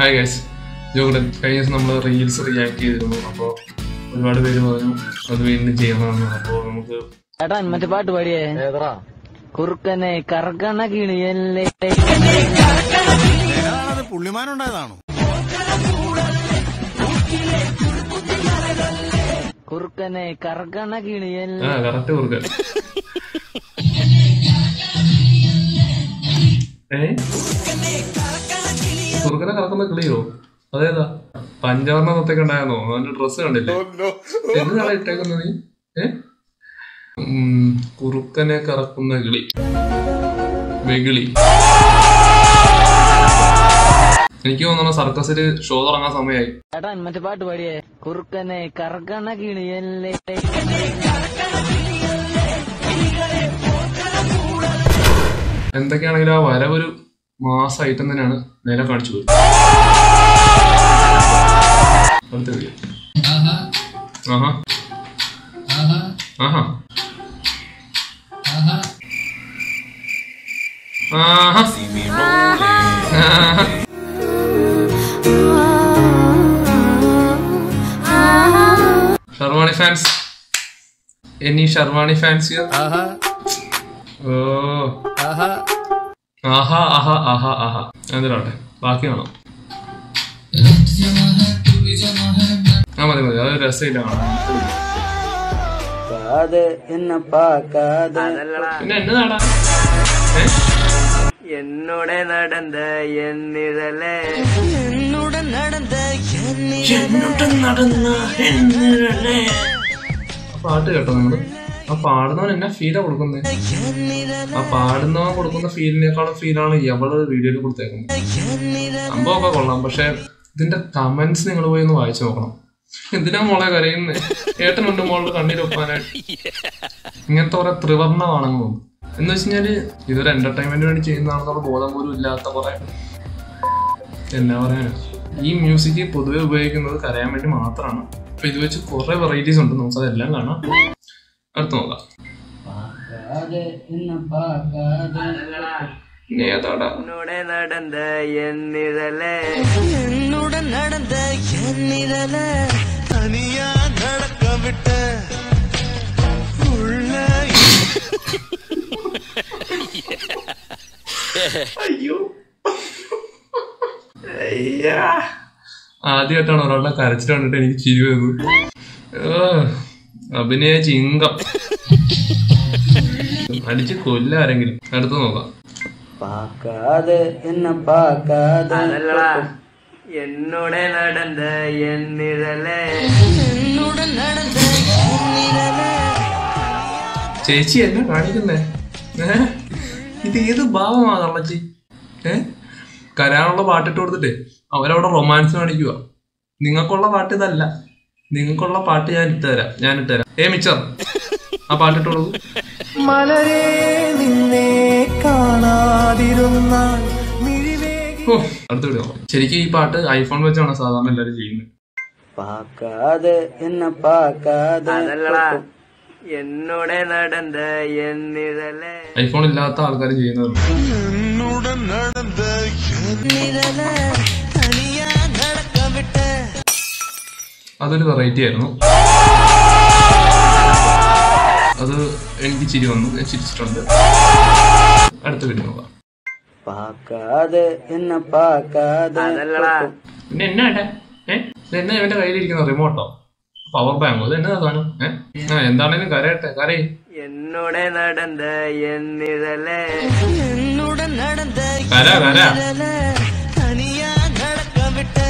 Hi guys ജോഗുടൻ കഴിഞ്ഞ ദിവസം നമ്മൾ റീൽസ് റിയാക്ട് ചെയ്തിരുന്നു അപ്പോൾ ഒരുപാട് പേര് പറഞ്ഞു അത് വീണ്ടും ചെയ്യണമെന്ന് അപ്പോൾ നമുക്ക് ചേട്ടാ മറ്റേ പാട്ട് പാടിയേ കുറുക്കനെ കറക്കണ കിണിയല്ലേ അത് പുള്ളിമാനുണ്ടായതാണോ കുറുക്കനെ കറക്കണ കിണിയല്ലേ ആ കറക്റ്റ് കുറുക്കൻ ഏ കുറുക്കനെ കറക്കുന്ന കിളിയോ അതേതാ പഞ്ചവർണ്ണ തൊത്തൊക്കെ ഉണ്ടായിരുന്നോ അവന്റെ ഡ്രസ്സ് കണ്ടില്ലേ എന്താണ് ഇട്ടേക്കുന്നത് നീ ഏ ഉം, കുറുക്കനെ കറക്കുന്ന കിളി വെകിളി എനിക്ക് തോന്നുന്നു സർക്കസിൽ ഷോ തുടങ്ങാൻ സമയമായി ചേട്ടാ മറ്റേ പാട്ട് പാടിയേ കുറുക്കനെ കറക്കണ കിണിയല്ലേ എന്തൊക്കെയാണെങ്കിലും ആ വരവൊരു മാസ ഐറ്റം തന്നെയാണ് നേരെ കാണിച്ചു പോയി അടുത്ത വീഡിയോ ആഹാ ആഹാ ആഹാ ആഹാ sherwani fans any sherwani fans here ഓ ആഹാ ആഹാ ആഹാ ആഹാ എന്തിനാട്ടെ ബാക്കി കാണാം ആ മതി മതി അത് രസമില്ല കാണാൻ എന്നെ പാക്കാതെ പിന്നെ എന്നതാടാ ഏ എന്നോട് നടந்த എന്നിഴലേ എന്നോട് നടந்த ആ പാട്ട് കേട്ടോ നിങ്ങള് ആ പാടുന്നവൻ എന്നാ ഫീലാ കൊടുക്കുന്നത് ആ പാടുന്നവൻ കൊടുക്കുന്ന ഫീലിനേക്കാളും ഫീലാണ് എവള് വീഡിയോയിൽ കൊടുത്തേക്കുന്നത് സംഭവമൊക്കെ കൊള്ളാം പക്ഷെ ഇതിന്റെ കമന്റ്സ് നിങ്ങൾ പോയി ഒന്ന് വായിച്ചു നോക്കണം എന്തിനാ മോളെ കരയുന്നത് ഏട്ടനുണ്ട് മോളുടെ കണ്ണീരൊപ്പാനായിട്ട് ഇങ്ങനത്തെ കുറെ ത്രിവർണ്ണമാണെന്ന് തോന്നുന്നു എന്ന് വെച്ച് കഴിഞ്ഞാല് ഇതൊരു എന്റർടൈൻമെന്റ് വേണ്ടി ചെയ്യുന്നതാണെന്നുള്ള ബോധം പോലും ഇല്ലാത്ത കുറെ എന്നാ പറയാനാ ഈ മ്യൂസിക് പൊതുവെ ഉപയോഗിക്കുന്നത് കരയാൻ വേണ്ടി മാത്രമാണ് അപ്പൊ ഇത് വെച്ച് കുറെ വെറൈറ്റീസ് ഉണ്ട് നമുക്ക് അതെല്ലാം കാണാം അടുത്ത് നോക്കാം എന്നെ പാക്കാതെ ഇനി ഏതാടാ എന്നോട് നടந்த എന്നിഴലേ എന്നോട് നടந்த എന്നിഴലേ തനിയാ നടക്കം വിട്ട് ഉള്ള അയ്യോ അയ്യാ ആദ്യമായിട്ടാണ് ഒരാളുടെ കരച്ചിട്ട് കണ്ടിട്ട് എനിക്ക് ചിരി വരുന്നത് ഏ, അഭിനയ ചിങ്കം അടിച്ച് കൊല്ല ആരെങ്കിലും അടുത്ത് നോക്കാം പാക്കാതെ എന്നെ പാക്കാതെ എന്നോട് നടந்த എന്നിഴലേ എന്നോട് നടந்த എന്നിഴലേ ചേച്ചി എന്നെ കാണിക്കുന്നേ ഏ ഇത് ഏത് ഭാവമാ കള്ളച്ചി ഏ കരാനുള്ള പാട്ടിട്ട് കൊടുത്തിട്ട് അവരവിടെ റൊമാൻസ് കാണിക്കുക നിങ്ങൾക്കുള്ള പാട്ട് ഇതല്ല നിങ്ങൾക്കുള്ള പാട്ട് ഞാൻ ഇട്ടുതരാം ഞാൻ ഇട്ടുതരാം ഏ മിച്ചർ ആ പാട്ടിട്ട് കൊടുക്കൂ മലരെ നിന്നെ കാണാതിരുന്നാൽ മിഴിവേകി ഓ അടുത്ത വീഡിയോ ശരിക്കും ഈ പാട്ട് ഐഫോൺ വെച്ചാണ് സാധാരണ എല്ലാവരും ചെയ്യുന്നത് പാക്കാതെ എന്നെ പാക്കാതെ എന്നോട് നടந்த എന്നിഴലേ ഐഫോൺ ഇല്ലാത്ത ആൾക്കാർ ചെയ്യുന്നതാണ് എന്നോട് നടந்த നിഴലേ തനിയാ നടക്കം വിട്ട് അതൊരു വെറൈറ്റി ആയിരുന്നു അത് എനിക്ക് ചിരി വന്നു ഞാൻ ചിരിച്ചിട്ടുണ്ട് അടുത്ത വീഡിയോ നോക്കാം പാക്കാതെ എന്നെ പാക്കാതെ പിന്നെ എന്നാട്ടെ ഏ ഇത് എന്നാ ഇവന്റെ കയ്യിലിരിക്കുന്ന റിമോട്ടോ പവർ ബാങ്കോ ഇത് എന്നതാ സാധനം ഏ ആ എന്താണേലും കരയട്ടെ കരയ് എന്നോട് നടந்த എന്നിഴലേ എന്നോട് നടந்த കര കര തനിയാ നടക്കം വിട്ട്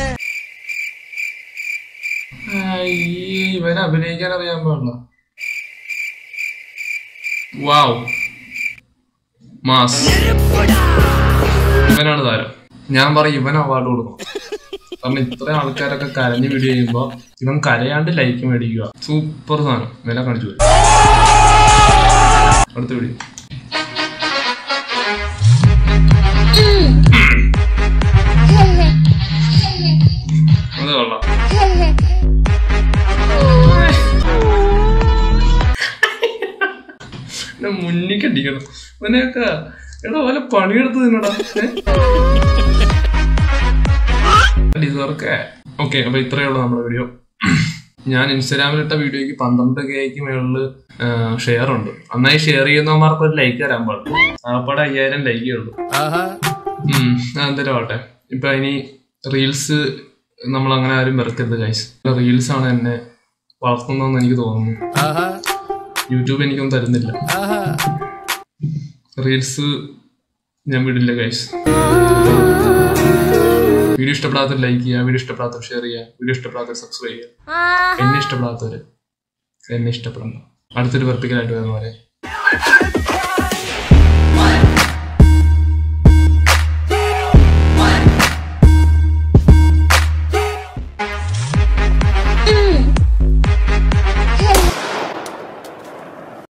അയ്യേ, ഇവനെ അഭിനയിക്കാൻ അറിയാൻ പാടില്ല വാവ് മാസ് ഇവനാണ് താരം ഞാൻ പറയും ഇവൻ അവാർഡ് കൊടുക്കണം കാരണം ഇത്ര ആൾക്കാരൊക്കെ കരഞ്ഞ് വീഡിയോ ചെയ്യുമ്പോ ഇവൻ കരയാണ്ട് ലൈക്ക് മേടിക്കുക സൂപ്പർ സാധനം വില കാണിച്ചു പോയി അടുത്ത വീഡിയോ അത് കൊള്ളാം എന്നെ മുന്നിക്ക് അടിക്കണം ഇവനെയൊക്കെ എടാ വല്ല പണിയെടുത്ത് തിന്നടാ ഏ? ഡിസർക്ക് ഓക്കെ അപ്പൊ ഇത്രയേ ഉള്ളൂ നമ്മുടെ വീഡിയോ ഞാൻ ഇൻസ്റ്റാഗ്രാമിലിട്ട വീഡിയോയ്ക്ക് പന്ത്രണ്ട് കെക്ക് മേളില് ഷെയർ ഉണ്ട് നന്നായി ഷെയർ ചെയ്യുന്നവന്മാർക്ക് ഒരു ലൈക്ക് തരാൻ പാടില്ല ആപ്പാടെ അയ്യായിരം ലൈക്കേ ഉള്ളൂ ഉം, അതെന്തായാലും ആവട്ടെ ഇപ്പൊ ഇനി റീൽസ് നമ്മൾ അങ്ങനെ ആരും വെറുക്കരുത് ഗൈസ് റീൽസ് ആണ് എന്നെ വളർത്തുന്നതെന്ന് എനിക്ക് തോന്നുന്നു യൂട്യൂബ് എനിക്കൊന്നും തരുന്നില്ല റീൽസ് ഞാൻ വിടില്ല ഗൈസ് വീഡിയോ ഇഷ്ടപ്പെടാത്തവർ ലൈക്ക് ചെയ്യുക വീഡിയോ ഇഷ്ടപ്പെടാത്തവർ ഷെയർ ചെയ്യുക വീഡിയോ ഇഷ്ടപ്പെടാത്തവർ സബ്സ്ക്രൈബ് ചെയ്യുക എന്നെ ഇഷ്ടപ്പെടാത്തവര് എന്നെ ഇഷ്ടപ്പെടണം അടുത്തൊരു വെറുപ്പിക്കലായിട്ട് വരുന്നവരെ